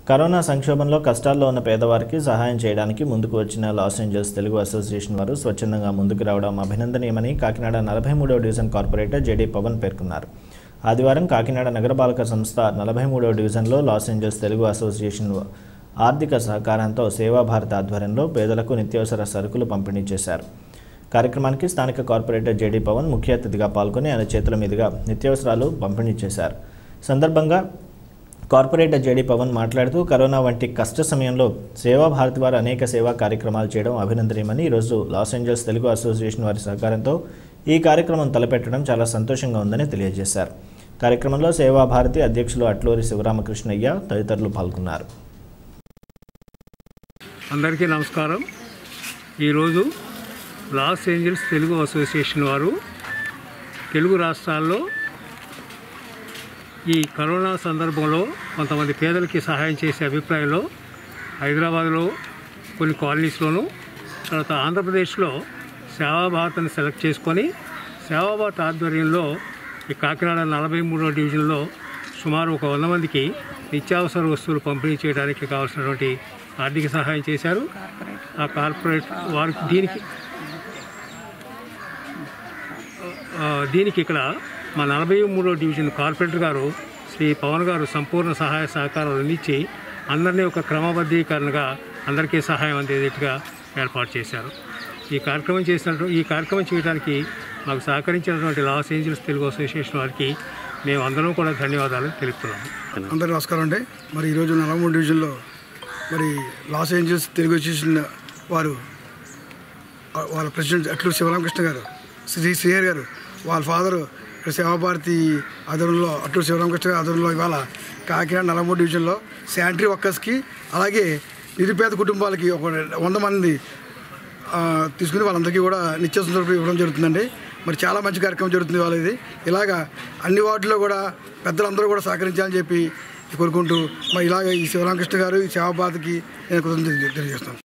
corona సంక్షోభంలో కష్టాల్లో ఉన్న పేదవారికి సహాయం చేయడానికి ముందుకు వచ్చిన లాస్ ఏంజల్స్ తెలుగు అసోసియేషన్ వారు స్వచ్ఛందంగా ముందుకు రావడం అభినందనీయమని కాకినాడ నలభై మూడవ డివిజన్ కార్పొరేటర్ జేడీ పవన్ పేర్కొన్నారు ఆదివారం కాకినాడ నగరపాలక సంస్థ నలభై మూడవ డివిజన్లో లాస్ ఏంజల్స్ తెలుగు అసోసియేషన్ ఆర్థిక సహకారంతో సేవాభారత్ ఆధ్వర్యంలో పేదలకు నిత్యావసర సరుకులు పంపిణీ చేశారు కార్యక్రమానికి స్థానిక కార్పొరేటర్ జేడీ పవన్ ముఖ్య అతిథిగా పాల్గొని ఆయన చేతుల మీదుగా నిత్యావసరాలు పంపిణీ చేశారు సందర్భంగా కార్పొరేటర్ జేడీ పవన్ మాట్లాడుతూ కరోనా వంటి కష్ట సమయంలో సేవా భారతి వారు అనేక సేవా కార్యక్రమాలు చేయడం అభినందనీయమని ఈరోజు లాస్ ఏంజల్స్ తెలుగు అసోసియేషన్ వారి సహకారంతో ఈ కార్యక్రమం తలపెట్టడం చాలా సంతోషంగా ఉందని తెలియజేశారు కార్యక్రమంలో సేవా భారతి అధ్యక్షులు అట్లూరి శివరామకృష్ణయ్య తదితరులు పాల్గొన్నారు అందరికీ నమస్కారం ఈరోజు లాస్ ఏంజల్స్ తెలుగు అసోసియేషన్ వారు తెలుగు రాష్ట్రాల్లో ఈ కరోనా సందర్భంలో కొంతమంది పేదలకి సహాయం చేసే అభిప్రాయంలో హైదరాబాద్లో కొన్ని కాలనీస్లోను తర్వాత ఆంధ్రప్రదేశ్లో సేవాభారత్ని సెలెక్ట్ చేసుకొని సేవాభారత్ ఆధ్వర్యంలో ఈ కాకినాడ నలభై మూడో డివిజన్లో సుమారు ఒక వంద మందికి నిత్యావసర వస్తువులు పంపిణీ చేయడానికి కావాల్సినటువంటి ఆర్థిక సహాయం చేశారు ఆ కార్పొరేట్ వారికి దీనికి ఆ, దీనికి ఇక్కడ మా నలభై మూడో డివిజన్ కార్పొరేటర్ గారు శ్రీ పవన్ గారు సంపూర్ణ సహాయ సహకారాలు అందించి అందరినీ ఒక క్రమబద్ధీకరణగా అందరికీ సహాయం అందేటట్టుగా ఏర్పాటు చేశారు ఈ కార్యక్రమం చేసినట్టు ఈ కార్యక్రమం చేయడానికి మాకు సహకరించినటువంటి లాస్ ఏంజల్స్ తెలుగు అసోసియేషన్ వారికి మేము అందరం కూడా ధన్యవాదాలు తెలుపుతున్నాము అందరికీ నమస్కారం అండి మరి ఈరోజు నలమూడు డివిజన్లో మరి లాస్ ఏంజల్స్ తెలుగు అసోసియేషన్ వారు ఆ, వాళ్ళ ప్రెసిడెంట్ అట్లూరు శివరామకృష్ణ గారు శ్రీ శ్రీహర్ గారు వాళ్ళ ఫాదరు ఇక్కడ సేవాభారతి ఆధ్వర్యంలో అట్లూరు శివరామకృష్ణ గారి ఆధ్వర్యంలో ఇవాళ కాకినాడ నలమూడు డివిజన్లో శానిటరీ వర్కర్స్కి అలాగే నిరుపేద కుటుంబాలకి ఒక వంద మంది ఆ, తీసుకుని వాళ్ళందరికీ కూడా నిత్యావసర సరుకులు ఇవ్వడం జరుగుతుందండి మరి చాలా మంచి కార్యక్రమం జరుగుతుంది వాళ్ళ ఇది ఇలాగా అన్ని వార్డుల్లో కూడా పెద్దలందరూ కూడా సహకరించాలని చెప్పి కోరుకుంటూ మరి ఇలాగ ఈ శివరామకృష్ణ గారు ఈ సేవాబాధకి నేను కృతజ్ఞతలు తెలియజేస్తాను